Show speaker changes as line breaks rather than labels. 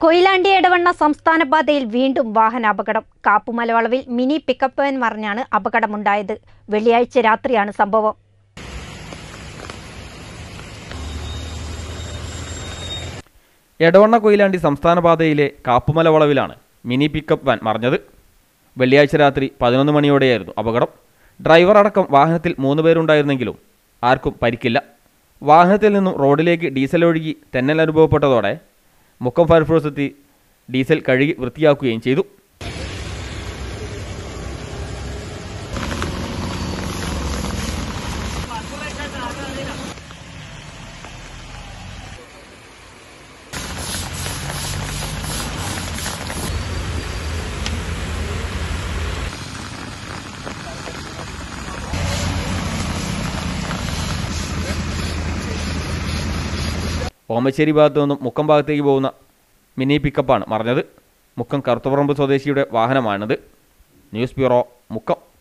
കൊയിലാണ്ടി എടവണ്ണ സംസ്ഥാന പാതയിൽ വീണ്ടും വാഹനാപകടം കാപ്പുമലവളവിൽ മിനി പിക്കപ്പ് വാൻ മറിഞ്ഞാണ് അപകടമുണ്ടായത് വെള്ളിയാഴ്ച രാത്രിയാണ് സംഭവം
എടവണ്ണ കൊയിലാണ്ടി സംസ്ഥാന പാതയിലെ കാപ്പുമല വളവിലാണ് മിനി പിക്കപ്പ് വാൻ മറിഞ്ഞത് വെള്ളിയാഴ്ച രാത്രി പതിനൊന്ന് മണിയോടെയായിരുന്നു അപകടം ഡ്രൈവർ അടക്കം വാഹനത്തിൽ മൂന്ന് പേരുണ്ടായിരുന്നെങ്കിലും ആർക്കും പരിക്കില്ല വാഹനത്തിൽ നിന്നും റോഡിലേക്ക് ഡീസൽ ഒഴുകി തെന്നൽ അനുഭവപ്പെട്ടതോടെ മുക്കം ഫയർഫോഴ്സ് എത്തി ഡീസൽ കഴുകി വൃത്തിയാക്കുകയും ചെയ്തു ഓമശ്ശേരി ഭാഗത്തു നിന്നും മുക്കം ഭാഗത്തേക്ക് പോകുന്ന മിനി പിക്കപ്പാണ് മറിഞ്ഞത് മുക്കം കറുത്തപറമ്പ് സ്വദേശിയുടെ വാഹനമാണിത് ന്യൂസ് ബ്യൂറോ മുക്കം